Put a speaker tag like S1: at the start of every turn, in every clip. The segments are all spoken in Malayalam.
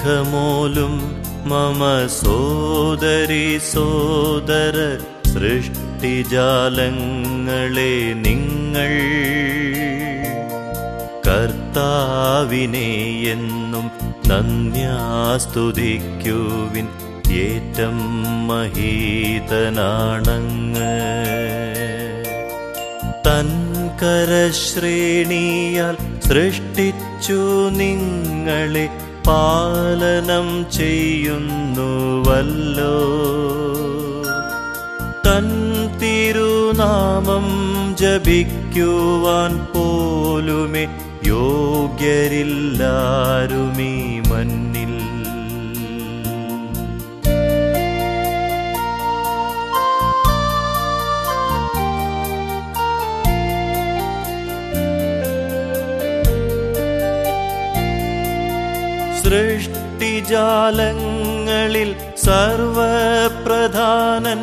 S1: സ്നേഹമോലും മമ സോദരി സോദര സൃഷ്ടിജാലങ്ങളെ നിങ്ങൾ കർത്താവിനെ എന്നും നന്യാസ്തുതിക്കുവിൻ ഏറ്റം മഹീതനാണങ്ങ് തൻ കരശ്രേണിയാൽ സൃഷ്ടിച്ചു നിങ്ങളെ പാലനം ചെയ്യുന്നുവല്ലോ തൻ തിരുനാമം ജപിക്കുവാൻ പോലുമേ യോഗ്യരില്ലാരുമീ മന്നിൽ സൃഷ്ടിജാലങ്ങളിൽ സർവപ്രധാനൻ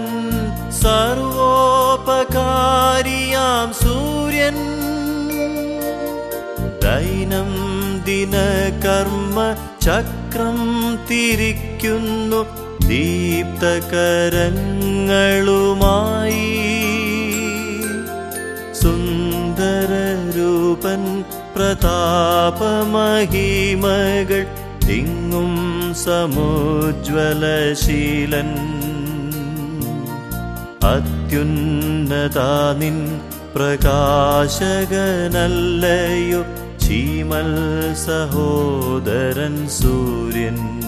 S1: സർവോപകാരിയാം സൂര്യൻ ദൈനം ദിന കർമ്മ ചക്രം തിരിക്കുന്നു ദീപ്തകരങ്ങളുമായി സുന്ദരരൂപൻ പ്രതാപമഹിമകൾ തിങ്ങും സമുജ്വലശീലൻ അത്യുന്നതാനിൻ പ്രകാശകനല്ലയോ ചീമൽ സഹോദരൻ സൂര്യൻ